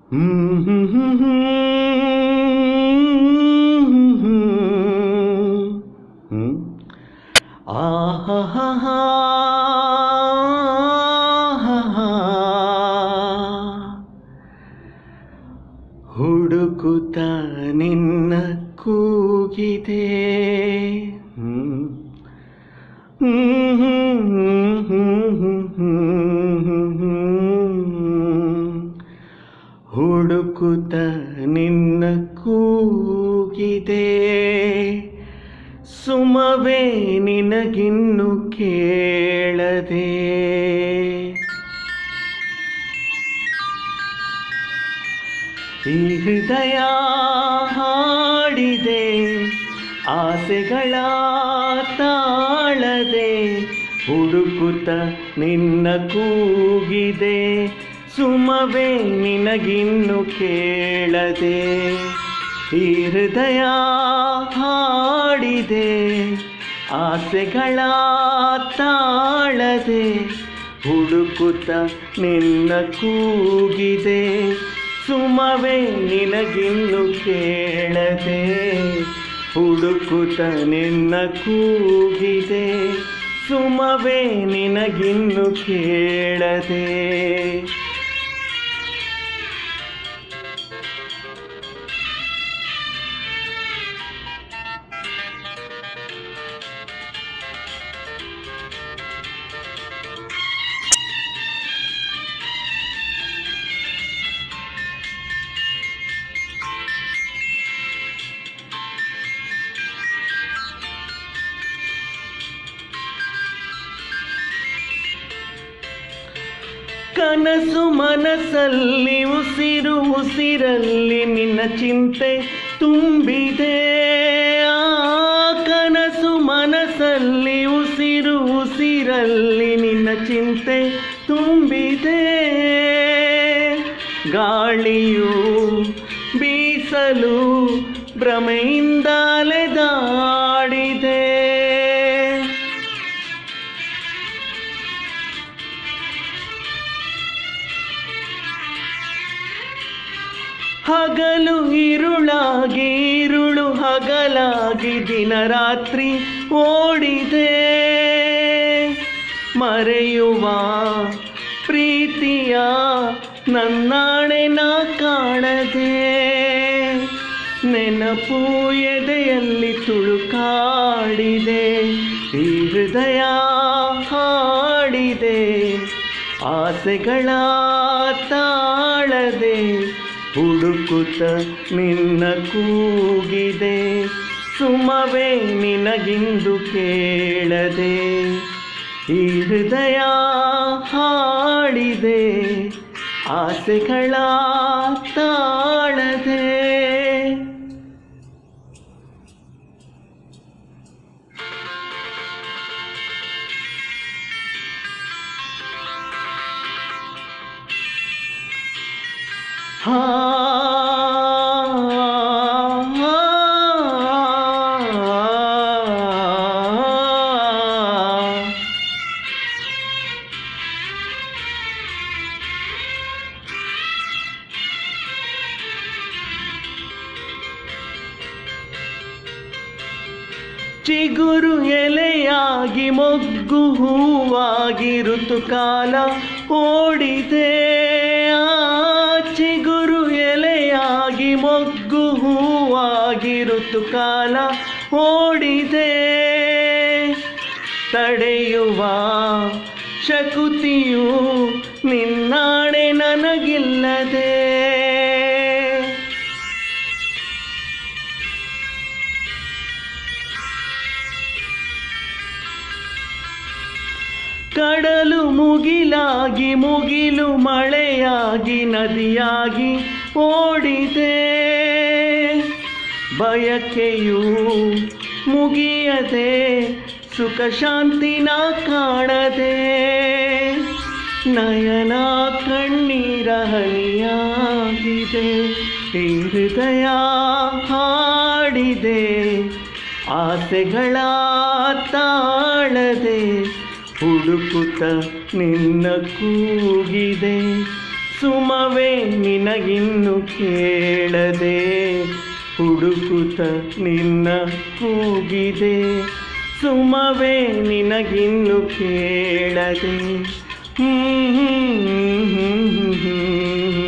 ಹುಡುಕುತ್ತ ನಿನ್ನ ಕೂಗಿದೆ ಹ್ಮ್. ಹುಡುಕುತ್ತ ನಿನ್ನ ಕೂಗಿದೆ ಸುಮವೇ ನಿನಗಿನ್ನು ಕೇಳದೆ ಈ ಹೃದಯ ಹಾಡಿದೆ ಆಸೆಗಳ ತಾಳದೆ ಹುಡುಕುತ್ತ ನಿನ್ನ ಕೂಗಿದೆ ಸುಮವೇ ನಿನಗಿನ್ನು ಕೇಳದೆ ಈ ಹೃದಯ ಹಾಡಿದೆ ಆಸೆಗಳ ತಾಳದೆ ಹುಡುಕುತ್ತ ನಿನ್ನ ಕೂಗಿದೆ ಸುಮವೇ ನಿನಗಿನ್ನು ಕೇಳದೆ ಹುಡುಕುತ್ತ ನಿನ್ನ ಕೂಗಿದೆ ಸುಮವೇ ನಿನಗಿನ್ನು ಕೇಳದೆ ಕನಸು ಮನಸ್ಸಲ್ಲಿ ಉಸಿರು ಉಸಿರಲ್ಲಿ ನಿನ್ನ ಚಿಂತೆ ತುಂಬಿದೆ ಆ ಕನಸು ಮನಸ್ಸಲ್ಲಿ ಉಸಿರು ಉಸಿರಲ್ಲಿ ನಿನ್ನ ಚಿಂತೆ ತುಂಬಿದೆ ಗಾಳಿಯು ಬೀಸಲು ಭ್ರಮೆಯಿಂದ ಅಲೆದಾಡಿದೆ ಹಗಲು ಇರುಳಾಗಿ ಇರುಳು ಹಗಲಾಗಿ ದಿನ ರಾತ್ರಿ ಓಡಿದೆ ಮರೆಯುವ ಪ್ರೀತಿಯ ನನ್ನಾಣೆ ನಾ ಕಾಣದೆ ನೆನಪು ಎದೆಯಲ್ಲಿ ತುಳುಕಾಡಿದೆ ಈ ಹೃದಯ ಹಾಡಿದೆ ಆಸೆಗಳ ತಾಳದೆ ಹುಡುಕುತ್ತ ನಿನ್ನ ಕೂಗಿದೆ ಸುಮವೇ ನಿನಗಿಂದು ಕೇಳದೆ ಈ ಹೃದಯ ಹಾಡಿದೆ ಆಸೆಗಳ ತಾಳದೆ ಹಾ ಚಿಗುರು ಎಲೆಯಾಗಿ ಮೊಗ್ಗು ಹೂವಾಗಿ ಋತುಕಾಲ ಓಡಿದೆ ಆ ಚಿಗುರು ಎಲೆಯಾಗಿ ಮೊಗ್ಗು ಹೂವಾಗಿ ಋತುಕಾಲ ಓಡಿದೆ ತಡೆಯುವ ಶಕುತಿಯು ನಿನ್ನಾಣೆ ನನಗಿಲ್ಲದೆ ಕಡಲು ಮುಗಿಲಾಗಿ ಮುಗಿಲು ಮಳೆಯಾಗಿ ನದಿಯಾಗಿ ಓಡಿದೆ ಬಯಕೆಯು ಮುಗಿಯದೆ ಸುಖ ಶಾಂತಿನ ಕಾಣದೆ ನಯನ ಕಣ್ಣೀರ ಹನಿಯಾಗಿದೆ ಈ ಹೃದಯ ಹಾಡಿದೆ ಆಸೆಗಳ ತಾಳದೆ ಹುಡುಕುತ್ತ ನಿನ್ನ ಕೂಗಿದೆ ಸುಮವೇ ನಿನಗಿನ್ನು ಕೇಳದೆ ಹುಡುಕುತ್ತ ನಿನ್ನ ಕೂಗಿದೆ ಸುಮವೇ ನಿನಗಿನ್ನು ಕೇಳದೆ ಹ್ಮ್ ಹ್ಮ್ ಹ್ಮ್ ಹ್ಮ್ ಹ್ಮ್